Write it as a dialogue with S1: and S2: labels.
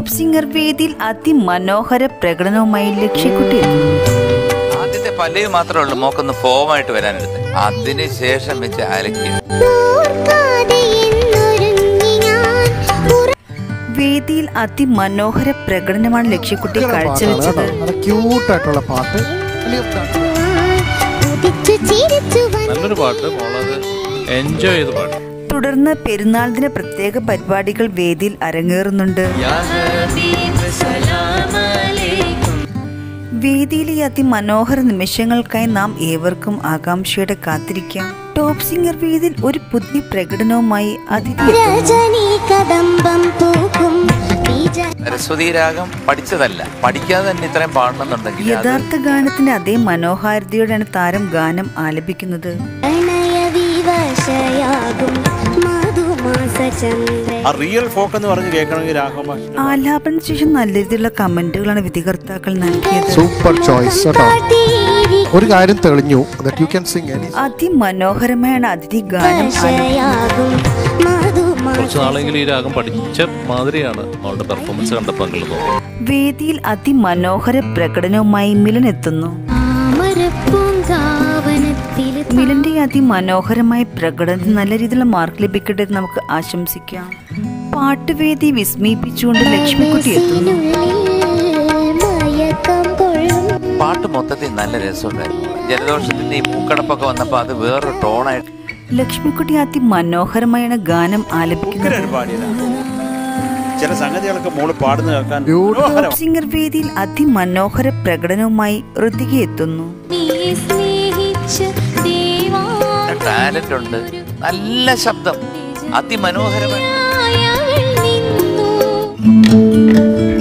S1: Top singer വേദിയിൽ അതിമനോഹര പ്രകടനവുമായി ലക്ഷ്യക്കുട്ടി എത്തുന്നു
S2: ആദ്യത്തെ പല്ലവി മാത്രമേ ഉള്ളൂ മോക്കൊന്ന് ഫോമായിട്ട് വരാനെടുത്ത് അതിനുശേഷം വെച്ച് അലക്കി
S3: ഓർക്കാതെ എന്നൊരുങ്ങി ഞാൻ ഉറ-
S1: വേദിയിൽ അതിമനോഹര പ്രകടനമാണ് ലക്ഷ്യക്കുട്ടി കാഴ്ചവെച്ചത്
S4: നല്ല ക്യൂട്ടായിട്ടുള്ള പാട്ട്
S3: ഉദിച്ചു ചിരിച്ചു വന്നു
S5: നല്ലൊരു പാട്ട് മോളത് എൻജോയ് ചെയ്ത് പാടും
S1: തുടർന്ന് പെരുന്നാൾ ദിന പ്രത്യേക പരിപാടികൾ വേദിയിൽ അരങ്ങേറുന്നുണ്ട് വേദിയിലെ ഈ അതിമനോഹര നിമിഷങ്ങൾക്കായി നാം ഏവർക്കും ആകാംക്ഷയോടെ കാത്തിരിക്കാം ടോപ്പ് സിംഗർ വേദിയിൽ ഒരു പുതിയ പ്രകടനവുമായി അതിഥി എത്തുന്നു.
S3: രജനി കദംബം പൂക്കും ബീജ
S2: സരസ്വതി രാഗം പഠിച്ചതല്ല പഠിക്കാതെ തന്നെ ഇത്രയും പാടണമെന്നുണ്ടെങ്കിൽ അത്
S1: യഥാർത്ഥ ഗാനത്തിന്റെ അതേ മനോഹാരിതയോടെയാണ് താരം ഗാനം ആലപിക്കുന്നത്
S3: പ്രണയ വിവശയാകും മധുമാസ ചന്ദ്ര
S6: ആ റിയൽ ഫോക്ക് എന്ന് പറഞ്ഞ് കേൾക്കണമെങ്കിൽ രാഘവ മാഷ്
S1: ആലാപന ശേഷം നല്ല രീതിയിലുള്ള കമന്റുകളാണ് വിധികർത്താക്കൾ നൽകിയത്
S4: സൂപ്പർ ചോയ്സ് കേട്ടോ ഒരു കാര്യം തെളിഞ്ഞു that you can sing any
S1: അതിമനോഹരമായാണ് അതിഥി ഗാനം ആലപിക്കുന്നത്
S3: വശയാകും മധുമാസ
S5: കുറച്ച് നാളെങ്കിലും ഈ രാഗം പഠിച്ച മാതിരിയാണ് അവളുടെ പെർഫോമൻസ് കണ്ടപ്പോൾ അങ്കിൾ തോന്നി
S1: വേദിയിൽ അതിമനോഹര പ്രകടനവുമായി മിലൻ എത്തുന്നു
S3: താമരപ്പൂങ്കാവനത്തിൽ
S1: മിലന്റെ ഈ അതിമനോഹരമായ പ്രകടനത്തിന് നല്ല രീതിയിലുള്ള മാർക്ക് ലഭിക്കട്ടെ എന്ന് നമുക്ക് ആശംസിക്കാം പാട്ടുവേദി വിസ്മയിപ്പിച്ചുകൊണ്ട് ലക്ഷ്മിക്കുട്ടി എത്തുന്നു
S3: മനസ്സിനുള്ളിൽ മയക്കം കൊള്ളും
S2: പാട്ട് മൊത്തത്തിൽ നല്ല രസമുണ്ടായിരുന്നു ജലദോഷത്തിന്റെ ഈ മൂക്കടപ്പൊക്കെ വന്നപ്പോൾ അത് വേറൊരു ടോണായിട്ട്
S1: ലക്ഷ്മിക്കുട്ടി അതിമനോഹരമായാണ് ഗാനം ആലപിക്കുന്നത്
S6: ഉഗ്രൻ പാടിയതാണ് ചില സംഗതികളൊക്കെ മോള് പാടുന്ന കേൾക്കാൻ
S4: ബ്യൂട്ടിഫുൾ
S1: ടോപ്പ് സിംഗർ വേദിയിൽ അതിമനോഹര പ്രകടനവുമായി ഋതിക എത്തുന്നു
S3: നീ സ്നേഹിച്ച ദേവാ
S2: ടാലന്റ് ഉണ്ട് നല്ല ശബ്ദം അതിമനോഹരമാണ്
S3: അയാൾ നിന്നു